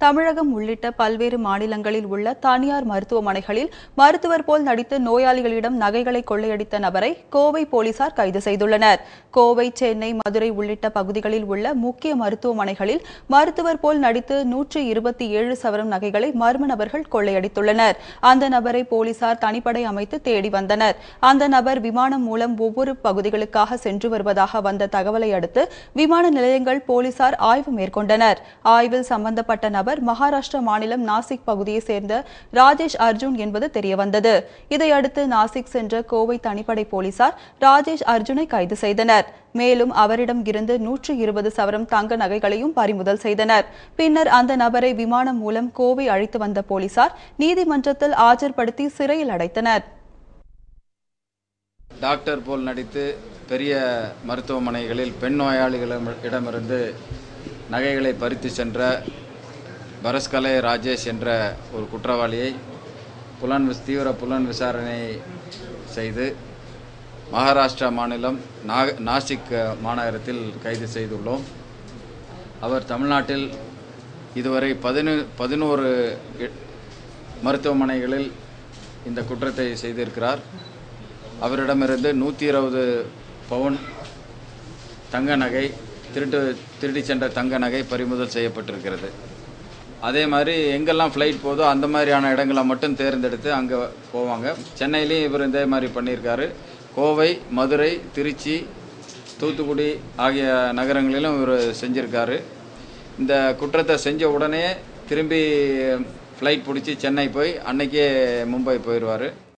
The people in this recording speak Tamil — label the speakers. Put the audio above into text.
Speaker 1: தமிழகம் உள்ளிட்ட பல்வேறு மாநிலங்களில் உள்ள தனியார் மருத்துவமனைகளில் மருத்துவர் போல் நடித்து நோயாளிகளிடம் நகைகளை கொள்ளையடித்த நபரை கோவை போலீசார் கைது செய்துள்ளனர் கோவை சென்னை மதுரை உள்ளிட்ட பகுதிகளில் உள்ள முக்கிய மருத்துவமனைகளில் மருத்துவர் போல் நடித்து நூற்று இருபத்தி ஏழு சவரம் நகைகளை மர்ம நபர்கள் கொள்ளையடித்துள்ளனர் அந்த நபரை போலீசார் தனிப்படை அமைத்து தேடி வந்தனர் அந்த நபர் விமானம் மூலம் ஒவ்வொரு பகுதிகளுக்காக சென்று வருவதாக வந்த தகவலை அடுத்து விமான நிலையங்கள் போலீசார் ஆய்வு மேற்கொண்டனர் ஆய்வில் சம்பந்தப்பட்ட நபர் மகாராஷ்டிரா மாநிலம் நாசிக் பகுதியைச் சேர்ந்த ராஜேஷ் அர்ஜுன் என்பது தெரியவந்தது இதையடுத்து நாசிக் சென்ற கோவை தனிப்படை போலீசார் ராஜேஷ் அர்ஜுனை கைது செய்தனர் மேலும் அவரிடம் இருந்து நூற்று இருபது சவரம் தங்க நகைகளையும் பறிமுதல் செய்தனர் பின்னர் அந்த நபரை விமானம் மூலம் கோவை அழைத்து வந்த போலீசார் நீதிமன்றத்தில் ஆஜர்படுத்தி சிறையில் அடைத்தனர்
Speaker 2: டாக்டர் போல் நடித்து பெரிய மருத்துவமனைகளில் பெண் நோயாளிகளிடமிருந்து நகைகளை பறித்து சென்ற பரஸ்கலை ராஜேஷ் என்ற ஒரு குற்றவாளியை புலன் விஸ்- தீவிர புலன் விசாரணை செய்து மகாராஷ்டிரா மாநிலம் நாக நாசிக் மாநகரத்தில் கைது செய்துள்ளோம் அவர் தமிழ்நாட்டில் இதுவரை பதினு பதினோரு இ- மருத்துவமனைகளில் இந்த குற்றத்தை செய்திருக்கிறார் அவரிடமிருந்து நூற்றி இருபது பவுன் தங்க நகை திருட்டு திருடி சென்ற தங்க நகை பறிமுதல் செய்யப்பட்டிருக்கிறது அதே மாதிரி எங்கெல்லாம் ஃப்ளைட் போதோ அந்த மாதிரியான இடங்களை மட்டும் தேர்ந்தெடுத்து அங்கே போவாங்க சென்னையிலையும் இவர் இதே மாதிரி பண்ணியிருக்காரு கோவை மதுரை திருச்சி தூத்துக்குடி ஆகிய நகரங்களிலும் இவர் செஞ்சிருக்காரு இந்த குற்றத்தை செஞ்ச உடனே திரும்பி ஃப்ளைட் பிடிச்சி சென்னை போய் அன்னைக்கே மும்பை போயிடுவார்